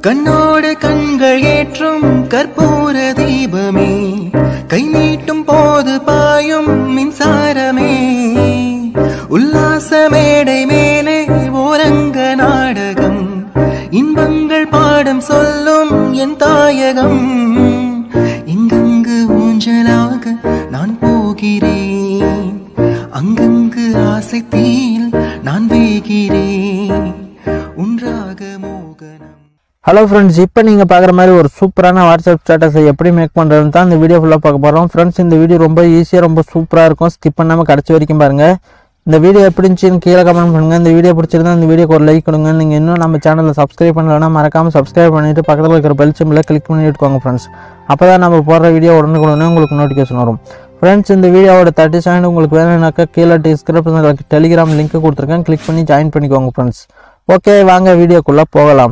கண்ணோடு கண்கள் ஏற்றும் கற்பூர தீபமே கை நீட்டும் போது பாயும் மின்சாரமே உல்லாச மேடை மேலே ஓரங்க நாடகம் இன்பங்கள் பாடம் சொல்லும் என் தாயகம் இங்கங்கு ஊஞ்சலாக நான் போகிறேன் அங்கங்கு ஆசை தீயில் நான் வேகிறேன் உன்றாக மோகனம் ஹலோ ஃப்ரெண்ட்ஸ் இப்போ நீங்கள் பார்க்குற மாதிரி ஒரு சூப்பரான வாட்ஸ்அப் ஸ்டேட்டஸை எப்படி மேக் பண்ணுறதுன்னு தான் இந்த வீடியோ ஃபுல்லாக பார்க்க போகிறோம் ஃப்ரெண்ட்ஸ் இந்த வீடியோ ரொம்ப ஈஸியாக ரொம்ப சூப்பராக இருக்கும் ஸ்கிப் பண்ணாமல் கடைசி வரைக்கும் பாருங்கள் இந்த வீடியோ எப்படி இருந்துச்சுன்னு கீழே கமெண்ட் பண்ணுங்கள் இந்த வீடியோ பிடிச்சிருந்தா இந்த வீடியோக்கு ஒரு லைக் கொடுங்க நீங்கள் இன்னும் நம்ம சேனலை சப்ஸ்கிரைப் பண்ணலன்னா மறக்காமல் சப்ஸ்கிரைப் பண்ணிவிட்டு பக்கத்தில் இருக்கிற பெல் சிம்பில் கிளிக் பண்ணி விட்டுக்கோங்க ஃப்ரெண்ட்ஸ் அப்போ தான் நம்ம போடுற வீடியோ உடனுக்குடனே உங்களுக்கு நோட்டிஃபிகேஷன் வரும் ஃப்ரெண்ட்ஸ் இந்த வீடியோவோட தேர்ட்டி செகண்ட் உங்களுக்கு வேணும்னாக்கா கீழே டிஸ்கிரிப்ஷனில் டெலிகிராம் லிங்க் கொடுத்துருக்கேன் கிளிக் பண்ணி ஜாயின் பண்ணிக்கோங்க ஃப்ரெண்ட்ஸ் ஓகே வாங்க வீடியோக்குள்ளே போகலாம்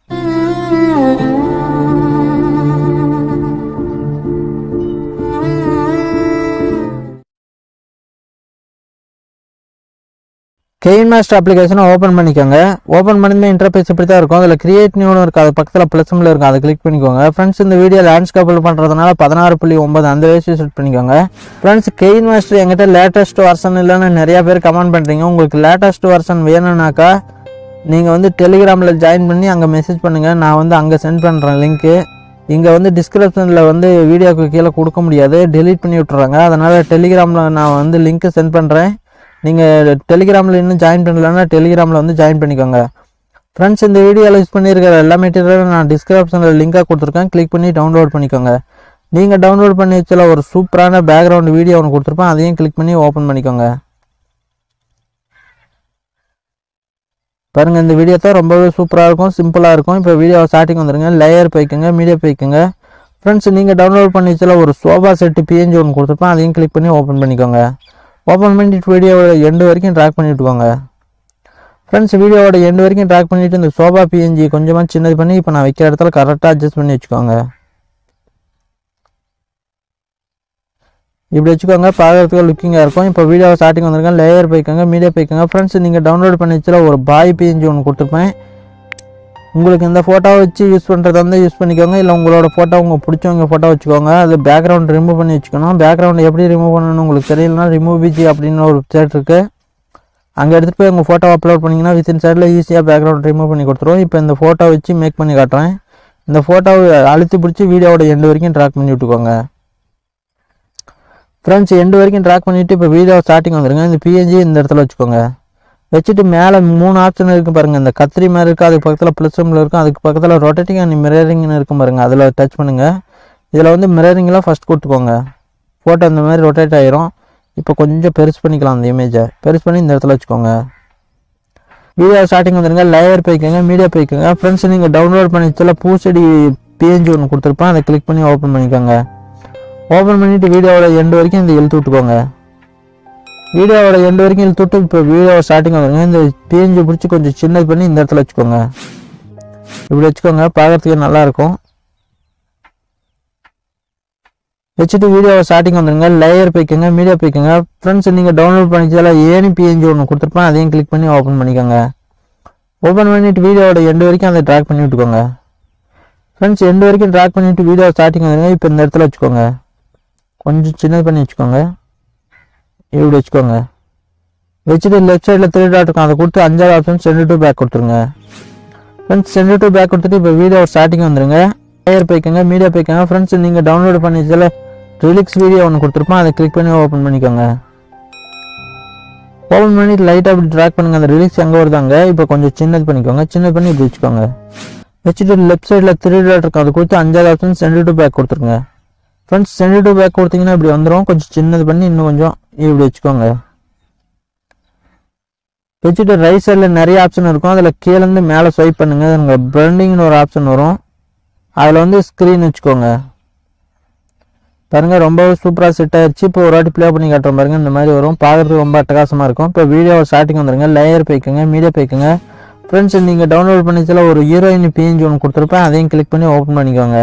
கெயின் மாஸ்டர் அப்ளிகேஷனை ஓப்பன் பண்ணிக்கோங்க ஓப்பன் பண்ணதுமே இன்டர்பேஸ் இப்படி தான் இருக்கும் அதில் கிரியேட் நியூனு இருக்குது அது பக்கத்தில் ப்ளஸ்மில் இருக்கும் அதை கிளிக் பண்ணிக்கோங்க ஃப்ரெண்ட்ஸ் இந்த வீடியோ லேண்ட்ஸ்கேப்பில் பண்ணுறதுனால பதினாறு புள்ளி ஒன்பது அந்த வயசு செட் பண்ணிக்கோங்க ஃப்ரெண்ட்ஸ் கெயின் மாஸ்டர் எங்கிட்ட லேட்டஸ்ட் வெர்ஷன் இல்லைன்னு நிறையா பேர் கமெண்ட் பண்ணுறீங்க உங்களுக்கு லேட்டஸ்ட் வெர்ஷன் வேணும்னாக்கா நீங்கள் வந்து டெலிகிராமில் ஜாயின் பண்ணி அங்கே மெசேஜ் பண்ணுங்கள் நான் வந்து அங்கே சென்ட் பண்ணுறேன் லிங்க்கு இங்கே வந்து டிஸ்கிரிப்ஷனில் வந்து வீடியோக்கு கீழே கொடுக்க முடியாது டெலீட் பண்ணி விட்டுறாங்க அதனால் டெலிகிராமில் நான் வந்து லிங்க்கு சென்ட் பண்ணுறேன் நீங்கள் டெலிகிராமில் இன்னும் ஜாயின் பண்ணலன்னா டெலிகிராமில் வந்து ஜாயின் பண்ணிக்கோங்க ஃப்ரெண்ட்ஸ் இந்த வீடியோவில் யூஸ் பண்ணியிருக்கிற எல்லா மெட்டீரியலும் நான் டிஸ்கிரிப்ஷனில் லிங்காக கொடுத்துருக்கேன் கிளிக் பண்ணி டவுன்லோட் பண்ணிக்கோங்க நீங்கள் டவுன்லோட் பண்ணி வச்சல ஒரு சூப்பரான பேக்ரவுண்ட் வீடியோ ஒன்று கொடுத்துருப்பேன் அதையும் கிளிக் பண்ணி ஓப்பன் பண்ணிக்கோங்க பாருங்கள் இந்த வீடியோ தான் ரொம்பவே சூப்பராக இருக்கும் சிம்பிளாக இருக்கும் இப்போ வீடியோ ஸ்டார்டிங் வந்துருங்க லேயர் போய்க்குங்க மீடியா போய்க்குங்க ஃப்ரெண்ட்ஸ் நீங்கள் டவுன்லோட் பண்ணி வச்சல ஒரு சோபா செட்டு பிஎன்ஜி ஒன்று கொடுத்துருப்பேன் அதையும் கிளிக் பண்ணி ஓப்பன் பண்ணிக்கோங்க ஓப்பன் பண்ணிட்டு வீடியோவோட எண்டு வரைக்கும் ட்ராக் பண்ணி விட்டுக்கோங்க ஃப்ரெண்ட்ஸ் வீடியோவோட எண்டு வரைக்கும் ட்ராக் பண்ணிவிட்டு இந்த சோபா பிஎன்ஜி கொஞ்சமாக சின்னது பண்ணி இப்போ நான் வைக்கிற இடத்துல கரெக்டாக அட்ஜஸ்ட் பண்ணி வச்சுக்கோங்க இப்படி வச்சுக்கோங்க பார்க்கறதுக்கு லுக்கிங்காக இருக்கும் இப்போ வீடியோ ஸ்டார்டிங் வந்திருக்கேன் லேயர் போய்க்கோங்க மீடியா போய்க்கோங்க ஃப்ரெண்ட்ஸ் நீங்கள் டவுன்லோட் பண்ணி வச்சுல ஒரு பாய் பிஎன்ஜி ஒன்று கொடுத்துருப்பேன் உங்களுக்கு இந்த ஃபோட்டோவை வச்சு யூஸ் பண்ணுறதா இருந்தால் யூஸ் பண்ணிக்கோங்க இல்லை உங்களோட ஃபோட்டோ உங்கள் பிடிச்சவங்க ஃபோட்டோ வச்சுக்கோங்க அது பேக்ரவுண்ட் ரிமூவ் பண்ணி வச்சுக்கணும் பேக்ரவுண்ட் எப்படி ரிமூவ் பண்ணணும்னு உங்களுக்கு தெரியலனா ரிமூவ் பிஜி அப்படின்னு ஒரு வெப்சைட் இருக்குது அங்கே எடுத்துகிட்டு போய் உங்கள் ஃபோட்டோ அப்லோட் பண்ணிங்கன்னா வித்தின் சைடில் ஈஸியாக பேக்ரவுண்ட் ரிமூவ் பண்ணி கொடுத்துருவோம் இப்போ இந்த ஃபோட்டோ வச்சு மேக் பண்ணி காட்டுறேன் இந்த ஃபோட்டோவை அழுத்தி பிடிச்சி வீடியோவோட எண்டு வரைக்கும் ட்ராக் பண்ணி விட்டுக்கோங்க ஃப்ரெண்ட்ஸ் எண்டு வரைக்கும் ட்ராக் பண்ணிவிட்டு இப்போ வீடியோ ஸ்டார்டிங் வந்துருங்க இந்த பிஎன்ஜி இந்த இடத்துல வச்சுக்கோங்க வச்சுட்டு மேலே மூணு ஆப்ஷன் இருக்குது பாருங்கள் இந்த கத்திரி மாதிரி இருக்குது அதுக்கு பக்கத்தில் ப்ளஸ் சிம்பிள் இருக்கும் அதுக்கு பக்கத்தில் ரொட்டேட்டிங் அண்ட் மிரரிங்னு இருக்கும் பாருங்கள் அதில் டச் பண்ணுங்கள் இதில் வந்து மிரரிங்லாம் ஃபஸ்ட் கொடுத்துக்கோங்க ஃபோட்டோ இந்த மாதிரி ரொட்டேட் ஆயிரும் இப்போ கொஞ்சம் பெருசு பண்ணிக்கலாம் அந்த இமேஜை பெருசு பண்ணி இந்த இடத்துல வச்சுக்கோங்க வீடியோ ஸ்டார்டிங் வந்துருங்க லேயர் போய்க்கோங்க மீடியா போய்க்கோங்க ஃப்ரெண்ட்ஸ் நீங்கள் டவுன்லோட் பண்ணி வச்சல பூச்செடி பிஎன்ஜி ஒன்று கொடுத்துருப்பேன் அதை கிளிக் பண்ணி ஓப்பன் பண்ணிக்கோங்க ஓப்பன் பண்ணிவிட்டு வீடியோவோட எண்டு வரைக்கும் இந்த இழுத்து விட்டுக்கோங்க வீடியோவோட எண்டு வரைக்கும் இழுத்து விட்டு இப்போ வீடியோ ஸ்டார்டிங் வந்துருங்க இந்த பிஎன்ஜி பிடிச்சி கொஞ்சம் சின்னது பண்ணி இந்த இடத்துல வச்சுக்கோங்க இப்படி வச்சுக்கோங்க பார்க்கறதுக்கு நல்லாயிருக்கும் வச்சுட்டு வீடியோ ஸ்டார்டிங் வந்துருங்க லேயர் போய்க்கோங்க மீடியா போய்க்கோங்க ஃப்ரெண்ட்ஸ் நீங்கள் டவுன்லோட் பண்ணிச்சதால ஏனி பிஎன்ஜி ஒன்று கொடுத்துருப்பேன் அதையும் கிளிக் பண்ணி ஓப்பன் பண்ணிக்கோங்க ஓப்பன் பண்ணிவிட்டு வீடியோவோட எண்டு வரைக்கும் அதை ட்ராக் பண்ணி விட்டுக்கோங்க ஃப்ரெண்ட்ஸ் எண்டு வரைக்கும் ட்ராக் பண்ணிவிட்டு வீடியோ ஸ்டார்டிங் வந்துருங்க இப்போ இந்த இடத்துல வச்சுக்கோங்க கொஞ்சம் சின்னது பண்ணி வச்சுக்கோங்க இப்படி வச்சுக்கோங்க வச்சுட்டு லெஃப்ட் சைடில் த்ரீ டாட் இருக்கும் அதை கொடுத்து அஞ்சாவது ஆப்ஷன் சென்ட் டு பேக் கொடுத்துருங்க ஃப்ரெண்ட்ஸ் சென்ட் டு பேக் கொடுத்துட்டு இப்போ வீடியோ ஸ்டார்டிங் வந்துருங்க லேயர் போய்க்கோங்க மீடியா போய்க்கோங்க ஃப்ரெண்ட்ஸ் நீங்கள் டவுன்லோட் பண்ணி வச்சதில் ரிலிக்ஸ் வீடியோ ஒன்று கொடுத்துருப்போம் அதை கிளிக் பண்ணி ஓப்பன் பண்ணிக்கோங்க ஓப்பன் பண்ணி லைட்டாக அப்படி ட்ராக் பண்ணுங்கள் அந்த ரிலிக்ஸ் எங்கே வருதாங்க இப்போ கொஞ்சம் சின்னது பண்ணிக்கோங்க சின்னது பண்ணி இப்படி வச்சுக்கோங்க வச்சுட்டு லெஃப்ட் சைடில் த்ரீ டாட் இருக்கும் அதை கொடுத்து அஞ்சாவது ஆப்ஷன் சென்ட் டு பேக் கொடுத்துருங்க ஃப்ரெண்ட்ஸ் சென்ட் டு பேக் கொடுத்தீங்கன்னா இப்படி வந்துடும் கொஞ்சம் சின்னது பண்ணி இன்னும் கொஞ்சம் இப்படி வச்சுக்கோங்க வச்சுட்டு ரைட் சைடில் நிறைய ஆப்ஷன் இருக்கும் அதில் கீழேருந்து மேலே ஸ்வைப் பண்ணுங்கள் உங்கள் பிரெண்டிங்னு ஒரு ஆப்ஷன் வரும் அதில் வந்து ஸ்க்ரீன் வச்சுக்கோங்க பாருங்கள் ரொம்ப சூப்பராக செட் ஆயிடுச்சு இப்போ ஒரு வாட்டி ப்ளே பண்ணி காட்டுறோம் பாருங்கள் இந்த மாதிரி வரும் பார்க்குறதுக்கு ரொம்ப அட்டகாசமாக இருக்கும் இப்போ வீடியோ ஸ்டார்டிங் வந்துருங்க லேயர் போய்க்குங்க மீடியா போய்க்குங்க ஃப்ரெண்ட்ஸ் நீங்கள் டவுன்லோட் பண்ணிச்சல ஒரு ஹீரோயின் பிஎன்ஜி ஒன்று கொடுத்துருப்பேன் அதையும் கிளிக் பண்ணி ஓப்பன் பண்ணிக்கோங்க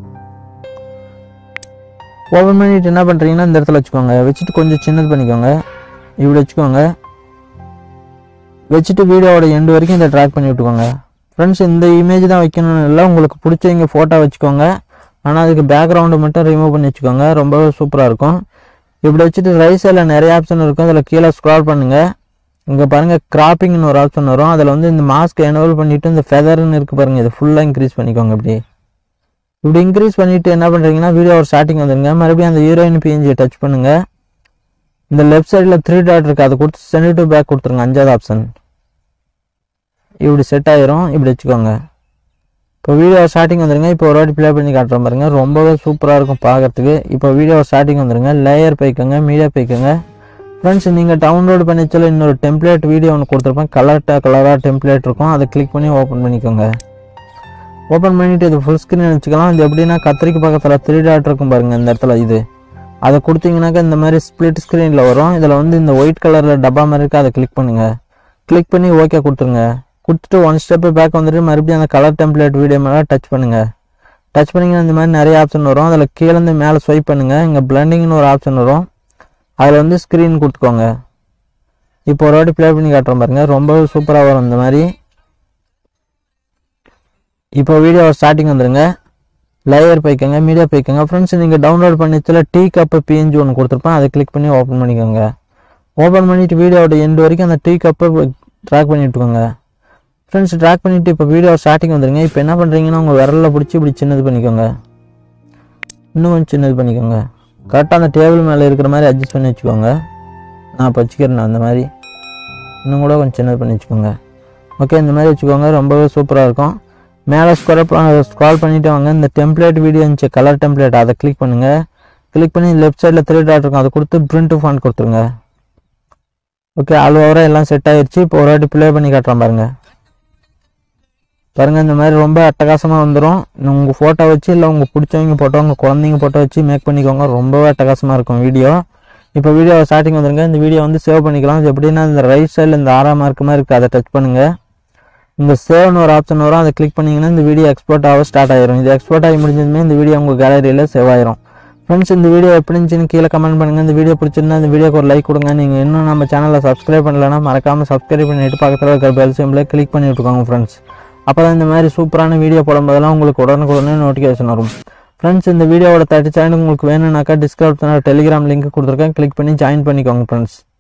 ஓப்பன் பண்ணிட்டு என்ன பண்ணுறீங்கன்னா இந்த இடத்துல வச்சுக்கோங்க வச்சுட்டு கொஞ்சம் சின்னது பண்ணிக்கோங்க இப்படி வச்சுக்கோங்க வச்சுட்டு வீடியோவோட எண்டு வரைக்கும் இதை ட்ராக் பண்ணி விட்டுக்கோங்க ஃப்ரெண்ட்ஸ் இந்த இமேஜ் தான் வைக்கணும்னு இல்லை உங்களுக்கு பிடிச்சவங்க ஃபோட்டோ வச்சுக்கோங்க ஆனால் அதுக்கு பேக்ரவுண்டு மட்டும் ரிமூவ் பண்ணி வச்சுக்கோங்க ரொம்பவே சூப்பராக இருக்கும் இப்படி வச்சுட்டு ரைட் சைடில் நிறைய ஆப்ஷன் இருக்கும் அதில் கீழே ஸ்க்ரால் பண்ணுங்கள் இங்கே பாருங்கள் கிராப்பிங்னு ஒரு ஆப்ஷன் வரும் அதில் வந்து இந்த மாஸ்க் எனேபிள் பண்ணிவிட்டு இந்த ஃபெதர்னு இருக்குது பாருங்கள் இது ஃபுல்லாக இன்க்ரீஸ் பண்ணிக்கோங்க இப்படி இப்படி இன்க்ரீஸ் பண்ணிவிட்டு என்ன பண்ணுறீங்கன்னா வீடியோ ஒரு ஸ்டார்டிங் வந்துருங்க மறுபடியும் அந்த ஹீரோயின் பிஎன்ஜியை டச் பண்ணுங்கள் இந்த லெஃப்ட் சைடில் த்ரீ டாட் இருக்குது அதை கொடுத்து சென்ட் டு பேக் கொடுத்துருங்க அஞ்சாவது ஆப்ஷன் இப்படி செட் ஆயிரும் இப்படி வச்சுக்கோங்க இப்போ வீடியோ ஸ்டார்டிங் வந்துருங்க இப்போ ஒரு வாட்டி ப்ளே பண்ணி காட்டுறேன் பாருங்க ரொம்பவே சூப்பராக இருக்கும் பார்க்கறதுக்கு இப்போ வீடியோ ஸ்டார்டிங் வந்துருங்க லேயர் போய்க்கோங்க மீடியா போய்க்கோங்க ஃப்ரெண்ட்ஸ் நீங்கள் டவுன்லோட் பண்ணி வச்சால இன்னொரு டெம்ப்ளேட் வீடியோ ஒன்று கொடுத்துருப்பேன் கலர்ட்டாக கலராக டெம்ப்ளேட் இருக்கும் அதை கிளிக் பண்ணி ஓப்பன் பண்ணிக்கோங்க ஓப்பன் பண்ணிவிட்டு இது ஃபுல் ஸ்க்ரீன் வச்சுக்கலாம் இது எப்படின்னா கத்திரிக்கு பக்கத்தில் த்ரீ டாட் இருக்கும் பாருங்கள் இந்த இடத்துல இது அதை கொடுத்தீங்கன்னாக்கா இந்த மாதிரி ஸ்ப்ளிட் ஸ்க்ரீனில் வரும் இதில் வந்து இந்த ஒயிட் கலரில் டப்பா மாதிரி இருக்குது அதை கிளிக் பண்ணுங்கள் கிளிக் பண்ணி ஓகே கொடுத்துருங்க கொடுத்துட்டு ஒன் ஸ்டெப்பு பேக் வந்துட்டு மறுபடியும் அந்த கலர் டெம்ப்ளேட் வீடியோ மேலே டச் பண்ணுங்கள் டச் பண்ணிங்கன்னா இந்த மாதிரி நிறைய ஆப்ஷன் வரும் அதில் கீழேருந்து மேலே ஸ்வைப் பண்ணுங்கள் இங்கே பிளண்டிங்னு ஒரு ஆப்ஷன் வரும் அதில் வந்து ஸ்க்ரீன் கொடுத்துக்கோங்க இப்போ ஒரு வாட்டி ப்ளே பண்ணி காட்டுறோம் பாருங்க ரொம்பவே சூப்பராக வரும் இந்த மாதிரி இப்போ வீடியோ ஸ்டார்டிங் வந்துருங்க லேயர் போய்க்கோங்க மீடியா போய்க்கோங்க ஃப்ரெண்ட்ஸ் நீங்கள் டவுன்லோட் பண்ணிச்சல டீ கப்பு பிஎன்ஜி ஒன்று கொடுத்துருப்பேன் அதை கிளிக் பண்ணி ஓப்பன் பண்ணிக்கோங்க ஓப்பன் பண்ணிவிட்டு வீடியோவோட எண்டு வரைக்கும் அந்த டீ கப்பை ட்ராக் பண்ணி விட்டுக்கோங்க ஃப்ரெண்ட்ஸ் ட்ராக் பண்ணிவிட்டு இப்போ வீடியோ ஸ்டார்டிங் வந்துருங்க இப்போ என்ன பண்ணுறீங்கன்னா உங்கள் விரலில் பிடிச்சி இப்படி சின்னது பண்ணிக்கோங்க இன்னும் கொஞ்சம் சின்னது பண்ணிக்கோங்க கரெக்டாக அந்த டேபிள் மேலே இருக்கிற மாதிரி அட்ஜஸ்ட் பண்ணி வச்சுக்கோங்க நான் இப்போ வச்சுக்கிறேன் அந்த மாதிரி இன்னும் கூட கொஞ்சம் சின்னது பண்ணி வச்சுக்கோங்க ஓகே இந்த மாதிரி வச்சுக்கோங்க ரொம்பவே சூப்பராக இருக்கும் மேலே ஸ்க்ரால் ஸ்க்ரால் பண்ணிட்டு வாங்க இந்த டெம்ப்ளேட் வீடியோ இருந்துச்சு கலர் டெம்ப்ளேட் அதை கிளிக் பண்ணுங்கள் கிளிக் பண்ணி லெஃப்ட் சைடில் த்ரீ டாட் இருக்கும் அதை கொடுத்து பிரிண்ட் ஃபாண்ட் கொடுத்துருங்க ஓகே ஆல் ஓவராக எல்லாம் செட் ஆயிடுச்சு இப்போ ஒரு வாட்டி ப்ளே பண்ணி காட்டுறேன் பாருங்க பாருங்க இந்த மாதிரி ரொம்ப அட்டகாசமாக வந்துடும் உங்கள் ஃபோட்டோ வச்சு இல்லை உங்கள் பிடிச்சவங்க ஃபோட்டோ உங்கள் குழந்தைங்க ஃபோட்டோ வச்சு மேக் பண்ணிக்கோங்க ரொம்பவே அட்டகாசமாக இருக்கும் வீடியோ இப்போ வீடியோ ஸ்டார்டிங் வந்துருங்க இந்த வீடியோ வந்து சேவ் பண்ணிக்கலாம் இது எப்படின்னா இந்த ரைட் சைடில் இந்த ஆறாம் மார்க் மாதிரி இருக்குது அதை டச் பண்ணுங்கள் இந்த சேவ்னு ஒரு ஆப்ஷன் வரும் அதை கிளிக் பண்ணிங்கன்னா இந்த வீடியோ எக்ஸ்போர்ட் ஆக ஸ்டார்ட் ஆயிரும் இது எக்ஸ்போர்ட் ஆகி முடிஞ்சதுமே இந்த வீடியோ உங்கள் கேலரியில் சேவ் ஆயிரும் ஃப்ரெண்ட்ஸ் இந்த வீடியோ எப்படி இருந்துச்சுன்னு கீழே கமெண்ட் பண்ணுங்கள் இந்த வீடியோ பிடிச்சிருந்தா இந்த வீடியோக்கு ஒரு லைக் கொடுங்க நீங்கள் இன்னும் நம்ம சேனலை சப்ஸ்கிரைப் பண்ணலன்னா மறக்காமல் சப்ஸ்கிரைப் பண்ணிட்டு பக்கத்தில் இருக்கிற பெல் சிம்பிளை கிளிக் பண்ணி விட்டுக்கோங்க ஃப்ரெண்ட்ஸ் அப்போ தான் இந்த மாதிரி சூப்பரான வீடியோ போடும்போதெல்லாம் உங்களுக்கு உடனுக்குடனே நோட்டிஃபிகேஷன் வரும் ஃப்ரெண்ட்ஸ் இந்த வீடியோவோட தேர்ட்டி சேனல் உங்களுக்கு வேணும்னாக்கா டிஸ்கிரிப்ஷனில் டெலிகிராம் லிங்க் கொடுத்துருக்கேன் கிளிக் பண்ணி ஜாயின் பண்ணிக்கோங்க ஃப்ரெண்ட்ஸ்